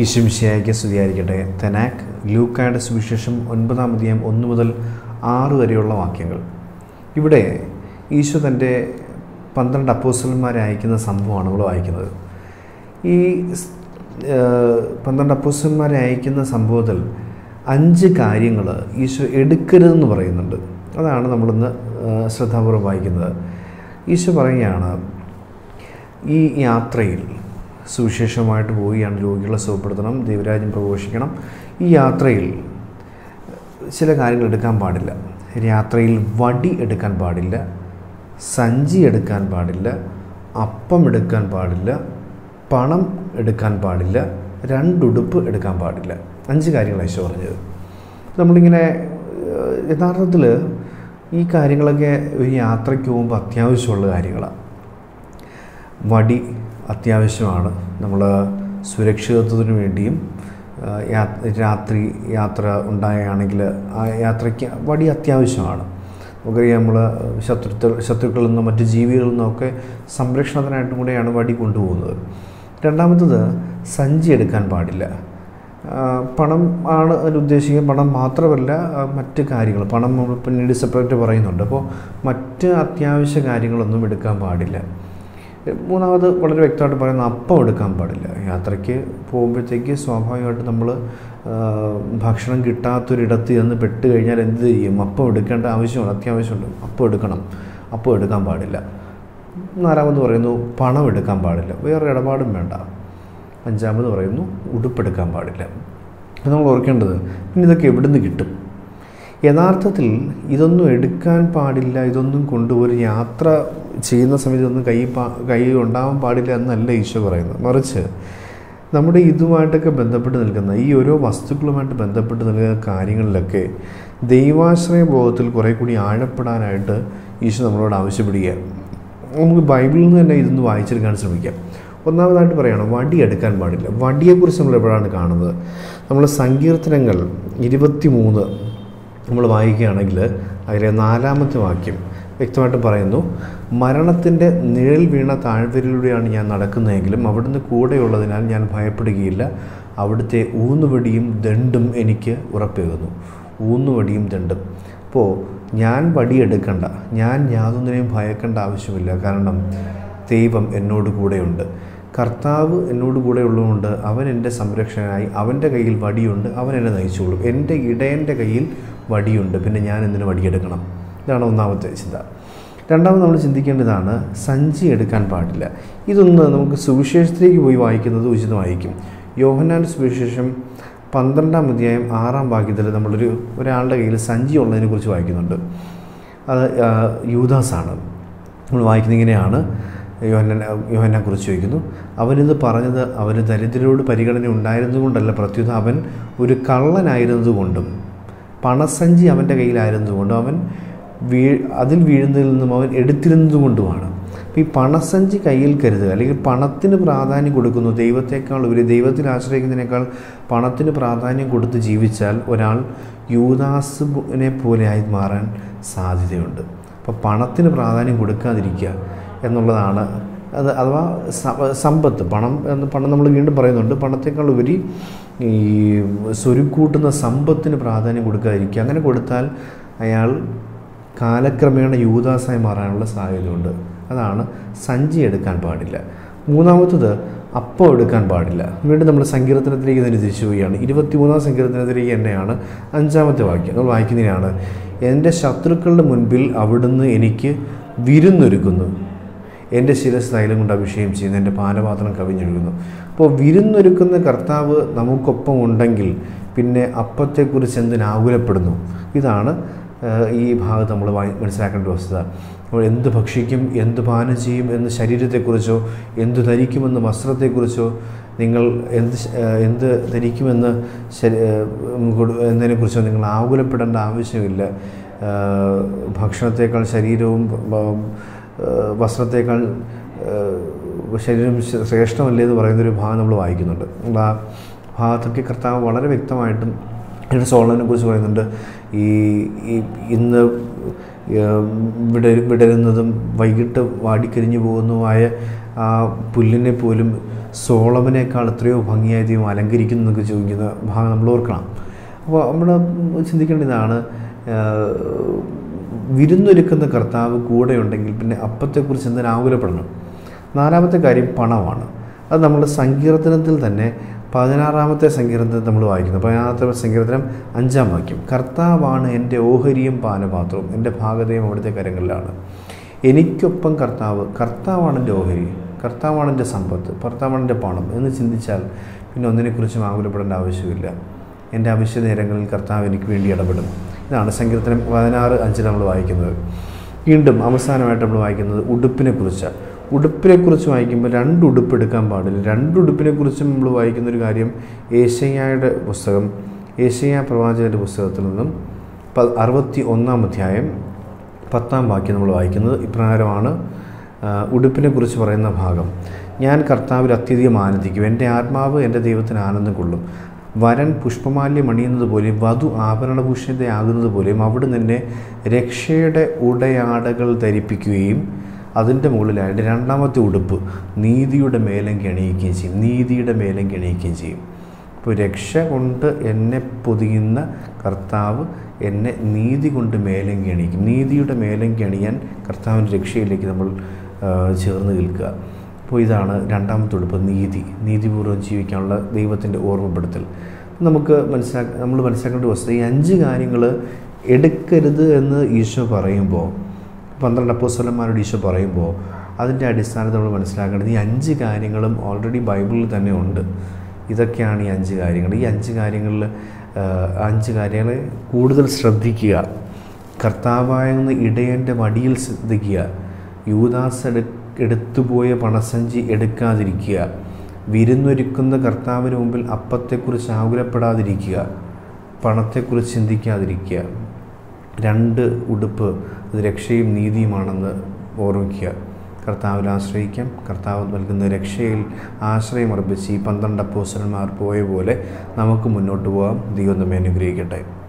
ഈശ്വമിശിയായിക്ക് സ്തുതിയായിരിക്കട്ടെ തെനാക്ക് ലൂക്കായുടെ സുവിശേഷം ഒൻപതാം അധ്യായം ഒന്ന് മുതൽ ആറ് വരെയുള്ള വാക്യങ്ങൾ ഇവിടെ ഈശോ തൻ്റെ പന്ത്രണ്ട് അപ്പോസ്റ്റലന്മാരെ അയക്കുന്ന സംഭവമാണ് നമ്മൾ വായിക്കുന്നത് ഈ സ്- ഏഹ് പന്ത്രണ്ട് അപ്പോസ്റ്റലന്മാരെ അയക്കുന്ന സംഭവത്തിൽ അഞ്ച് കാര്യങ്ങൾ ഈശോ എടുക്കരുതെന്ന് പറയുന്നുണ്ട് അതാണ് നമ്മളിന്ന് ഏഹ് ശ്രദ്ധാപൂർവ്വം വായിക്കുന്നത് ഈശോ പറയുകയാണ് ഈ യാത്രയിൽ സുവിശേഷമായിട്ട് പോവുകയാണ് രോഗികളെ സുഖപ്പെടുത്തണം ദൈവരാജ്യം പ്രഘോഷിക്കണം ഈ യാത്രയിൽ ചില കാര്യങ്ങൾ എടുക്കാൻ പാടില്ല യാത്രയിൽ വടി എടുക്കാൻ പാടില്ല സഞ്ചി എടുക്കാൻ പാടില്ല അപ്പം എടുക്കാൻ പാടില്ല പണം എടുക്കാൻ പാടില്ല രണ്ടുടുപ്പ് എടുക്കാൻ പാടില്ല അഞ്ച് കാര്യങ്ങളാണ് ഈശോ പറഞ്ഞത് നമ്മളിങ്ങനെ ഏഹ്, യഥാർത്ഥത്തിൽ ഈ കാര്യങ്ങളൊക്കെ ഒരു യാത്രയ്ക്ക് പോകുമ്പോൾ അത്യാവശ്യമുള്ള കാര്യങ്ങളാണ് വടി അത്യാവശ്യമാണ് നമ്മൾ സുരക്ഷിതത്വത്തിന് വേണ്ടിയും ആ, യാ- രാത്രി യാത്ര ഉണ്ടാകുകയാണെങ്കിൽ ആ യാത്രയ്ക്ക് വടി അത്യാവശ്യമാണ് നമുക്കറിയാം നമ്മൾ ശത്രുത്വ ശത്രുക്കളിൽ നിന്നും മറ്റ് ജീവികളിൽ നിന്നൊക്കെ സംരക്ഷണത്തിനായിട്ടും കൂടെയാണ് വടി കൊണ്ടുപോകുന്നത് രണ്ടാമത്തത് സഞ്ചി എടുക്കാൻ പാടില്ല ആ, പണം ആണ് അതിൽ ഉദ്ദേശിക്കുന്നത് പണം മാത്രമല്ല ആ, മറ്റ് കാര്യങ്ങൾ പണം നമ്മൾ പിന്നീട് സെപ്പറേറ്റ് പറയുന്നുണ്ട് അപ്പോൾ മറ്റ് അത്യാവശ്യ കാര്യങ്ങളൊന്നും എടുക്കാൻ പാടില്ല മൂന്നാമത് വളരെ വ്യക്തമായിട്ട് പറയുന്ന അപ്പം എടുക്കാൻ പാടില്ല യാത്രയ്ക്ക് പോകുമ്പോഴത്തേക്ക് സ്വാഭാവികമായിട്ട് നമ്മൾ ഭക്ഷണം കിട്ടാത്തൊരിടത്ത് ചെന്ന് പെട്ട് കഴിഞ്ഞാൽ എന്ത് ചെയ്യും അപ്പം എടുക്കേണ്ട ആവശ്യമുണ്ട് അത്യാവശ്യമുണ്ട് അപ്പം എടുക്കണം അപ്പം എടുക്കാൻ പാടില്ല നാലാമത് പറയുന്നു പണം എടുക്കാൻ പാടില്ല വേറെ ഇടപാടും വേണ്ട അഞ്ചാമത് പറയുന്നു ഉടുപ്പെടുക്കാൻ പാടില്ല അപ്പോൾ നമ്മൾ ഓർക്കേണ്ടത് പിന്നെ ഇതൊക്കെ എവിടുന്ന് കിട്ടും യഥാർത്ഥത്തിൽ ഇതൊന്നും എടുക്കാൻ പാടില്ല ഇതൊന്നും കൊണ്ട് ഒരു യാത്ര ചെയ്യുന്ന സമയത്ത് ഇതൊന്നും കൈ പാ കൈ ഉണ്ടാവാൻ പാടില്ല എന്നല്ല ഈശോ പറയുന്നത് മറിച്ച് നമ്മുടെ ഇതുമായിട്ടൊക്കെ ബന്ധപ്പെട്ട് നിൽക്കുന്ന ഈ ഓരോ വസ്തുക്കളുമായിട്ട് ബന്ധപ്പെട്ട് നിൽക്കുന്ന കാര്യങ്ങളിലൊക്കെ ദൈവാശ്രയ ബോധത്തിൽ കുറേ കൂടി ആഴപ്പെടാനായിട്ട് ഈശോ നമ്മളോട് ആവശ്യപ്പെടുകയാണ് നമുക്ക് ബൈബിളിൽ നിന്ന് തന്നെ ഇതൊന്ന് വായിച്ചെടുക്കാൻ ശ്രമിക്കാം ഒന്നാമതായിട്ട് പറയണം വടി എടുക്കാൻ പാടില്ല വടിയെക്കുറിച്ച് നമ്മൾ എപ്പോഴാണ് കാണുന്നത് നമ്മൾ സങ്കീർത്തനങ്ങൾ ഇരുപത്തി മൂന്ന് നമ്മൾ വായിക്കുകയാണെങ്കിൽ അതിലെ നാലാമത്തെ വാക്യം വ്യക്തമായിട്ട് പറയുന്നു മരണത്തിൻ്റെ നിഴൽ വീണ താഴ്വരയിലൂടെയാണ് ഞാൻ നടക്കുന്നതെങ്കിലും അവിടുന്ന് കൂടെയുള്ളതിനാൽ ഞാൻ ഭയപ്പെടുകയില്ല അവിടുത്തെ ഊന്നുവടിയും ദണ്ടും എനിക്ക് ഉറപ്പേകുന്നു ഊന്നുവടിയും ദണ്ടും അപ്പോൾ ഞാൻ വടിയെടുക്കണ്ട ഞാൻ യാതൊന്നിനെയും ഭയക്കേണ്ട ആവശ്യമില്ല കാരണം ദൈവം എന്നോട് കൂടെയുണ്ട് കർത്താവ് എന്നോട് കൂടെ ഉള്ളതുകൊണ്ട് അവൻ എൻ്റെ സംരക്ഷകനായി അവൻ്റെ കയ്യിൽ വടിയുണ്ട് അവൻ എന്നെ നയിച്ചോളും എൻ്റെ ഇടയൻ്റെ കയ്യിൽ വടിയുണ്ട് പിന്നെ ഞാൻ എന്തിനു വടിയെടുക്കണം ഇതാണ് ഒന്നാമത്തെ ചിന്ത രണ്ടാമത് നമ്മൾ ചിന്തിക്കേണ്ടതാണ് സഞ്ചി എടുക്കാൻ പാടില്ല ഇതൊന്ന് നമുക്ക് സുവിശേഷത്തിലേക്ക് പോയി വായിക്കുന്നത് ഉചിതമായിരിക്കും യോഹന്നാൻ സുവിശേഷം പന്ത്രണ്ടാം അധ്യായം ആറാം വാക്യത്തിൽ നമ്മളൊരു ഒരാളുടെ കയ്യിൽ സഞ്ചി ഉള്ളതിനെ കുറിച്ച് വായിക്കുന്നുണ്ട് അത് ആ, യൂദാസാണ് നമ്മൾ വായിക്കുന്ന ഇങ്ങനെയാണ് യോഹന്ന യോഹനെ കുറിച്ച് ചോദിക്കുന്നു അവനിത് പറഞ്ഞത് അവന് ദരിദ്രരോട് പരിഗണന ഉണ്ടായിരുന്നുകൊണ്ടല്ല പ്രത്യുത അവൻ ഒരു കള്ളനായിരുന്നതുകൊണ്ടും പണസഞ്ചി അവൻ്റെ കയ്യിലായിരുന്നതുകൊണ്ടും അവൻ വീ അതിൽ വീഴുന്നതിൽ നിന്നും അവൻ എടുത്തിരുന്നതുകൊണ്ടുമാണ് അപ്പോൾ ഈ പണസഞ്ചി കയ്യിൽ കരുതുക അല്ലെങ്കിൽ പണത്തിന് പ്രാധാന്യം കൊടുക്കുന്നു ദൈവത്തെക്കാൾ ഉപരി ദൈവത്തിൽ ആശ്രയിക്കുന്നതിനേക്കാൾ പണത്തിന് പ്രാധാന്യം കൊടുത്ത് ജീവിച്ചാൽ ഒരാൾ യൂദാസിനെ പോലെ ആയി മാറാൻ സാധ്യതയുണ്ട് അപ്പോൾ പണത്തിന് പ്രാധാന്യം കൊടുക്കാതിരിക്കുക എന്നുള്ളതാണ് അത് അഥവാ സ- സമ്പത്ത് പണം എന്ന് പണം നമ്മൾ വീണ്ടും പറയുന്നുണ്ട് പണത്തേക്കാൾ ഉപരി ഈ സ്വരുക്കൂട്ടുന്ന സമ്പത്തിന് പ്രാധാന്യം കൊടുക്കാതിരിക്കുക അങ്ങനെ കൊടുത്താൽ അയാൾ കാലക്രമേണ യൂദാസായി മാറാനുള്ള സാധ്യതയുണ്ട് അതാണ് സഞ്ചി എടുക്കാൻ പാടില്ല മൂന്നാമത്തത് അപ്പം എടുക്കാൻ പാടില്ല വീണ്ടും നമ്മൾ സങ്കീർത്തനത്തിലേക്ക് തന്നെ തിരിച്ചു പോവുകയാണ് ഇരുപത്തിമൂന്നാം സങ്കീർത്തനത്തിലേക്ക് തന്നെയാണ് അഞ്ചാമത്തെ വാക്യം നമ്മൾ വായിക്കുന്നതിനാണ് എൻ്റെ ശത്രുക്കളുടെ മുൻപിൽ അവിടുന്ന് എനിക്ക് വിരുന്നൊരുക്കുന്നു എൻ്റെ ശിരസ് തൈലം കൊണ്ട് അഭിഷേകം ചെയ്യുന്നു എൻ്റെ പാനപാത്രം കവിഞ്ഞൊഴുകുന്നു അപ്പോൾ വിരുന്നൊരുക്കുന്ന കർത്താവ് നമുക്കൊപ്പം ഉണ്ടെങ്കിൽ പിന്നെ അപ്പത്തെക്കുറിച്ച് എന്തിന് ആകുലപ്പെടുന്നു ഇതാണ് ഏഹ്, ഈ ഭാഗത്ത് നമ്മൾ വായി- മനസ്സിലാക്കേണ്ട വസ്തുത നമ്മൾ എന്ത് ഭക്ഷിക്കും എന്ത് പാനം ചെയ്യും എന്ന് ശരീരത്തെക്കുറിച്ചോ എന്ത് ധരിക്കുമെന്ന് വസ്ത്രത്തെക്കുറിച്ചോ നിങ്ങൾ എന്ത് ശ- ഏഹ്, എന്ത് ധരിക്കുമെന്ന് ശരി ഏഹ്, കൊടു- എന്നതിനെക്കുറിച്ചോ നിങ്ങൾ ആകുലപ്പെടേണ്ട ആവശ്യമില്ല ഏഹ്, ഭക്ഷണത്തേക്കാൾ ശരീരവും ബ- ഏഹ് വസ്ത്രത്തേക്കാൾ ഏഹ് ശരീരം ശ്ര- ശ്രേഷ്ഠമല്ലേ എന്ന് പറയുന്നൊരു ഭാഗം നമ്മൾ വായിക്കുന്നുണ്ട് നമ്മൾ ആ ഭാഗത്തൊക്കെ കർത്താവ് വളരെ വ്യക്തമായിട്ടും ഇവിടെ സോളനെ കുറിച്ച് പറയുന്നുണ്ട് ഈ ഈ ഇന്ന് ഏഹ് വിട വിടരുന്നതും വൈകിട്ട് വാടിക്കരിഞ്ഞു പോകുന്നതുമായ ആ പുല്ലിനെ പോലും സോളമനേക്കാൾ എത്രയോ ഭംഗിയായി ദൈവം അലങ്കരിക്കുന്നു എന്നൊക്കെ ചോദിക്കുന്ന ഭാഗം നമ്മൾ ഓർക്കണം അപ്പോൾ നമ്മൾ ചിന്തിക്കേണ്ട ഇതാണ് വിരുന്നൊരുക്കുന്ന കർത്താവ് കൂടെ ഉണ്ടെങ്കിൽ പിന്നെ അപ്പത്തെക്കുറിച്ച് എന്തിനു ആകുലപ്പെടണം നാലാമത്തെ കാര്യം പണമാണ് അത് നമ്മൾ സങ്കീർത്തനത്തിൽ തന്നെ പതിനാറാമത്തെ സങ്കീർത്തനത്തിൽ നമ്മൾ വായിക്കുന്നു പതിനാറാമത്തെ സങ്കീർത്തനം അഞ്ചാം വാക്യം കർത്താവാണ് എൻ്റെ ഓഹരിയും പാനപാത്രവും എൻ്റെ ഭാഗതയും അവിടുത്തെ കരങ്ങളിലാണ് എനിക്കൊപ്പം കർത്താവ് കർത്താവാണ് എൻ്റെ ഓഹരി കർത്താവാണ് എൻ്റെ സമ്പത്ത് കർത്താവാണ് എൻ്റെ പണം എന്ന് ചിന്തിച്ചാൽ പിന്നെ ഒന്നിനെക്കുറിച്ചും ആകുലപ്പെടേണ്ട ആവശ്യമില്ല എൻ്റെ അവശ്യ നേരങ്ങളിൽ കർത്താവ് എനിക്ക് വേണ്ടി ഇടപെടും ഇതാണ് സങ്കീർത്തനം പതിനാറ് അഞ്ചിൽ നമ്മൾ വായിക്കുന്നത് വീണ്ടും അവസാനമായിട്ട് നമ്മൾ വായിക്കുന്നത് ഉടുപ്പിനെക്കുറിച്ച് ഉടുപ്പിനെക്കുറിച്ച് വായിക്കുമ്പോൾ രണ്ട് ഉടുപ്പ് എടുക്കാൻ പാടില്ല രണ്ട് ഉടുപ്പിനെക്കുറിച്ചും നമ്മൾ വായിക്കുന്ന ഒരു കാര്യം ഏഷ്യയുടെ പുസ്തകം ഏഷ്യ പ്രവാചകൻ്റെ പുസ്തകത്തിൽ നിന്നും പ അറുപത്തി ഒന്നാം അധ്യായം പത്താം വാക്യം നമ്മൾ വായിക്കുന്നത് ഇപ്രകാരമാണ് ഉടുപ്പിനെ കുറിച്ച് പറയുന്ന ഭാഗം ഞാൻ കർത്താവിൽ അത്യധികം ആനന്ദിക്കും എൻ്റെ ആത്മാവ് എൻ്റെ ദൈവത്തിന് ആനന്ദം കൊള്ളും വരൻ പുഷ്പമാല്യം അണിയുന്നത് പോലെയും വധു ആഭരണഭൂഷണത്തെ ആകുന്നത് പോലെയും അവിടെ നിന്നെ രക്ഷയുടെ ഉടയാടകൾ ധരിപ്പിക്കുകയും അതിൻ്റെ മുകളിലായിട്ട് രണ്ടാമത്തെ ഉടുപ്പ് നീതിയുടെ മേലങ്കി അണിയിക്കുകയും ചെയ്യും നീതിയുടെ മേലങ്കി അണിയിക്കുകയും ചെയ്യും അപ്പോൾ രക്ഷ കൊണ്ട് എന്നെ പൊതിയുന്ന കർത്താവ് എന്നെ നീതി കൊണ്ട് മേലങ്കി അണിയിക്കും നീതിയുടെ മേലങ്കി അണിയാൻ കർത്താവിൻ്റെ രക്ഷയിലേക്ക് നമ്മൾ ചേർന്ന് നിൽക്കുക അപ്പോൾ ഇതാണ് രണ്ടാമത്തെ ഉടുപ്പ് നീതി നീതിപൂർവ്വം ജീവിക്കാനുള്ള ദൈവത്തിൻ്റെ ഓർമ്മപ്പെടുത്തൽ നമുക്ക് മനസ്സിലാക്ക നമ്മൾ മനസ്സിലാക്കേണ്ട വസ്തുത ഈ അഞ്ച് കാര്യങ്ങൾ എടുക്കരുത് എന്ന് ഈശോ പറയുമ്പോൾ പന്ത്രണ്ട് അപ്പോസ്വലന്മാരോട് ഈശോ പറയുമ്പോൾ അതിൻ്റെ അടിസ്ഥാനത്തിൽ നമ്മൾ മനസ്സിലാക്കേണ്ടത് ഈ അഞ്ച് കാര്യങ്ങളും ഓൾറെഡി ബൈബിളിൽ തന്നെ ഉണ്ട് ഇതൊക്കെയാണ് ഈ അഞ്ച് കാര്യങ്ങൾ ഈ അഞ്ച് കാര്യങ്ങളിൽ അഞ്ച് കാര്യങ്ങൾ കൂടുതൽ ശ്രദ്ധിക്കുക കർത്താവായെന്ന് ഇടയൻ്റെ വടിയിൽ ശ്രദ്ധിക്കുക യൂദാസ് എടു എടുത്തുപോയ പണസഞ്ചി എടുക്കാതിരിക്കുക വിരുന്നൊരുക്കുന്ന കർത്താവിന് മുമ്പിൽ അപ്പത്തെക്കുറിച്ച് ആകുലപ്പെടാതിരിക്കുക പണത്തെക്കുറിച്ച് ചിന്തിക്കാതിരിക്കുക രണ്ട് ഉടുപ്പ് അത് രക്ഷയും നീതിയുമാണെന്ന് ഓർമ്മിക്കുക കർത്താവിൽ ആശ്രയിക്കാം കർത്താവ് നൽകുന്ന രക്ഷയിൽ ആശ്രയം അർപ്പിച്ച് ഈ പന്ത്രണ്ട് അപ്പോസരന്മാർ പോയ പോലെ നമുക്ക് മുന്നോട്ട് പോകാം ദൈവം നമ്മെ അനുഗ്രഹിക്കട്ടെ